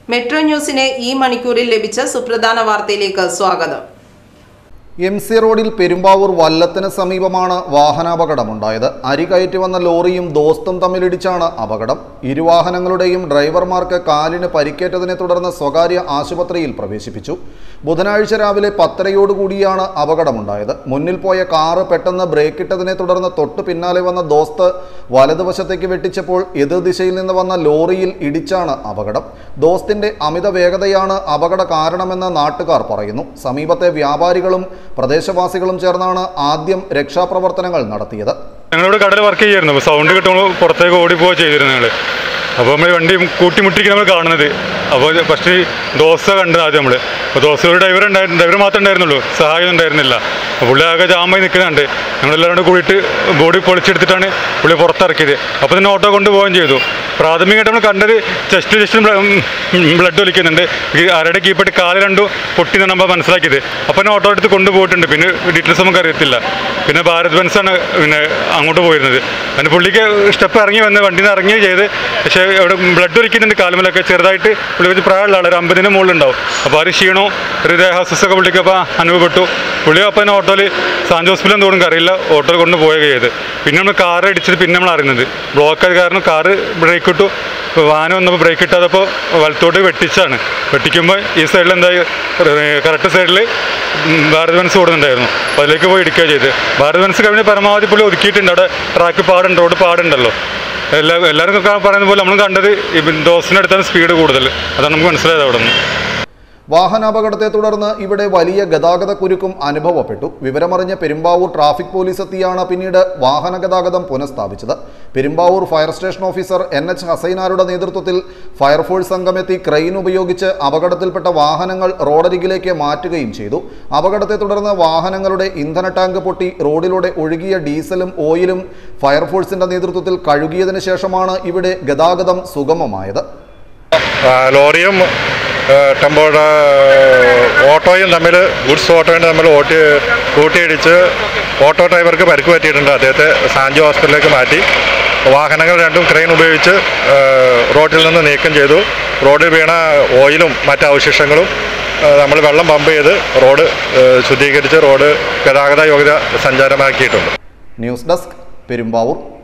metro ന്യൂസിന് ഈ മണിക്കൂറിൽ ലഭിച്ച സുപ്രധാന വാർത്തയിലേക്ക് സ്വാഗതം എം സി റോഡിൽ പെരുമ്പാവൂർ വല്ലത്തിന് സമീപമാണ് വാഹനാപകടമുണ്ടായത് അരി കയറ്റി വന്ന ലോറിയും ദോസ്തും തമ്മിലിടിച്ചാണ് അപകടം ഇരുവാഹനങ്ങളുടെയും ഡ്രൈവർമാർക്ക് കാലിന് പരിക്കേറ്റതിനെ തുടർന്ന് സ്വകാര്യ ആശുപത്രിയിൽ പ്രവേശിപ്പിച്ചു ബുധനാഴ്ച രാവിലെ പത്തരയോടുകൂടിയാണ് അപകടമുണ്ടായത് മുന്നിൽ പോയ കാറ് പെട്ടെന്ന് ബ്രേക്കിട്ടതിനെ തുടർന്ന് തൊട്ടു പിന്നാലെ വന്ന ദോസ്ത് വലതുവശത്തേക്ക് വെട്ടിച്ചപ്പോൾ എതിർദിശയിൽ നിന്ന് വന്ന ലോറിയിൽ ഇടിച്ചാണ് അപകടം ദോസ്തിന്റെ അമിത വേഗതയാണ് അപകട കാരണമെന്ന് നാട്ടുകാർ പറയുന്നു സമീപത്തെ വ്യാപാരികളും പ്രദേശവാസികളും ചേർന്നാണ് ആദ്യം രക്ഷാപ്രവർത്തനങ്ങൾ നടത്തിയത് ഞങ്ങളിവിടെ കടയിൽ വർക്ക് ചെയ്യായിരുന്നു അപ്പോൾ സൗണ്ട് കിട്ടുമ്പോൾ പുറത്തേക്ക് ഓടിപ്പോവുക ചെയ്തിരുന്നു ഞങ്ങൾ അപ്പോൾ നമ്മൾ വണ്ടി കൂട്ടിമുട്ടിക്ക് നമ്മൾ കാണുന്നത് അപ്പോൾ ഫസ്റ്റ് ദോശ കണ്ടത് ആദ്യം നമ്മൾ അപ്പോൾ ദോശ ഒരു ഡ്രൈവർ ഉണ്ടായിരുന്നു ഡ്രൈവർ മാത്രമേ ഉണ്ടായിരുന്നുള്ളൂ സഹായം ഉണ്ടായിരുന്നില്ല അപ്പോൾ പുള്ളി ആകെ ജാമായി നിൽക്കുന്നുണ്ട് ഞങ്ങളെല്ലാവരും കൂടെ കൂടിയിട്ട് ബോഡി പൊളിച്ചെടുത്തിട്ടാണ് പുള്ളി പുറത്തിറക്കിയത് അപ്പോൾ തന്നെ ഓട്ടോ കൊണ്ടുപോവുകയും ചെയ്തു പ്രാഥമികമായിട്ട് നമ്മൾ കണ്ടത് ചെസ്റ്റ് ജസ്റ്റ് ബ്ലഡ് ഒലിക്കുന്നുണ്ട് ഈ ആരുടെ കീപ്പിട്ട് കാല് രണ്ടും പൊട്ടി എന്നാണ് നമ്മൾ മനസ്സിലാക്കിയത് അപ്പോൾ തന്നെ ഓട്ടോ എടുത്ത് കൊണ്ടുപോയിട്ടുണ്ട് പിന്നെ ഡീറ്റെയിൽസ് നമുക്ക് അറിയത്തില്ല പിന്നെ ഭാരത് ബെൻസാണ് പിന്നെ അങ്ങോട്ട് പോയിരുന്നത് അതിന് പുള്ളിക്ക് സ്റ്റെപ്പ് ഇറങ്ങി വന്ന് വണ്ടിയിൽ നിന്ന് ഇറങ്ങി ചെയ്ത് പക്ഷേ അവിടെ ബ്ലഡ് ഒലിക്കുന്നുണ്ട് കാലുമലൊക്കെ ചെറുതായിട്ട് പുള്ളി കുറച്ച് പ്രായമുള്ള ആൾ ഒരു അമ്പതിന് മുകളിലുണ്ടാവും അപ്പോൾ ആ ഒരു ക്ഷീണവും ഒരു ദേഹാസ്വസ്ഥൊക്കെ പുള്ളിക്ക് അപ്പോൾ അനുഭവപ്പെട്ടു പുള്ളി അപ്പം തന്നെ ഓട്ടോയിൽ സാഞ്ച് ഹോസ്പിറ്റലിൽ തോന്നും അറിയില്ല ഓട്ടോയിൽ കൊണ്ട് പോവുക ചെയ്ത് പിന്നെ നമ്മൾ കാർ ഇടിച്ചിട്ട് പിന്നെ നമ്മൾ അറിയുന്നത് ബ്ലോക്ക് ആയത് കാരണം കാറ് ബ്രേക്ക് ഇട്ടു ഇപ്പോൾ വാഹനം വന്നപ്പോൾ ബ്രേക്ക് ഇട്ടാതപ്പോൾ വലത്തോട്ട് വെട്ടിച്ചാണ് വെട്ടിക്കുമ്പോൾ ഈ സൈഡിൽ എന്തായി കറക്റ്റ് സൈഡിൽ ഭാരത് ബെൻസ് ഓടുന്നുണ്ടായിരുന്നു അപ്പോൾ അതിലേക്ക് പോയി ഇടിക്കുക ചെയ്ത് ഭാരത് ബെൻസ് കഴിഞ്ഞ് പരമാവധി പുള്ളി ഒതുക്കിയിട്ടുണ്ട് അവിടെ ട്രാക്ക് പാടുണ്ട് റോഡ് പാടുണ്ടല്ലോ എല്ലാ എല്ലാവരും പറയുന്ന പോലെ നമ്മൾ കണ്ടത് ഈ ദോസിനടുത്താണ് സ്പീഡ് കൂടുതൽ അതാണ് നമുക്ക് മനസ്സിലായത് അവിടെ നിന്ന് വാഹനാപകടത്തെ തുടർന്ന് ഇവിടെ വലിയ ഗതാഗത കുരുക്കും അനുഭവപ്പെട്ടു വിവരമറിഞ്ഞ പെരുമ്പാവൂർ ട്രാഫിക് പോലീസ് എത്തിയാണ് പിന്നീട് വാഹന ഗതാഗതം പുനഃസ്ഥാപിച്ചത് Perumbavoor fire station officer N H ഹസൈനാരുടെ നേതൃത്വത്തിൽ ഫയർഫോഴ്സ് സംഘമെത്തി ക്രെയിൻ ഉപയോഗിച്ച് അപകടത്തിൽപ്പെട്ട വാഹനങ്ങൾ റോഡരികിലേക്ക് മാറ്റുകയും ചെയ്തു അപകടത്തെ തുടർന്ന് വാഹനങ്ങളുടെ ഇന്ധന ടാങ്ക് പൊട്ടി റോഡിലൂടെ ഒഴുകിയ ഡീസലും ഓയിലും ഫയർഫോഴ്സിന്റെ നേതൃത്വത്തിൽ കഴുകിയതിനു ശേഷമാണ് ഇവിടെ ഗതാഗതം സുഗമമായത് ആ, ലോറിയും ആ, ടെമ്പോയുടെ ഓട്ടോയും തമ്മിൽ ഗുഡ്സ് ഓട്ടോയും തമ്മിൽ ഓട്ടി കൂട്ടിയിടിച്ച് ഓട്ടോ ഡ്രൈവർക്ക് പരിക്ക് പറ്റിയിട്ടുണ്ട് അദ്ദേഹത്തെ സാഞ്ചി ഹോസ്പിറ്റലിലേക്ക് മാറ്റി വാഹനങ്ങൾ രണ്ടും ക്രെയിൻ ഉപയോഗിച്ച് ആ, റോഡിൽ നിന്ന് നീക്കം ചെയ്തു റോഡിൽ വീണ ഓയിലും മറ്റ് അവശിഷ്ടങ്ങളും ആ, നമ്മൾ വെള്ളം പമ്പ് ചെയ്ത് റോഡ് ആ, ശുദ്ധീകരിച്ച് റോഡ് ഗതാഗത യോഗ്യത സഞ്ചാരമാക്കിയിട്ടുണ്ട് ന്യൂസ് ഡെസ്ക് പെരുമ്പാവൂർ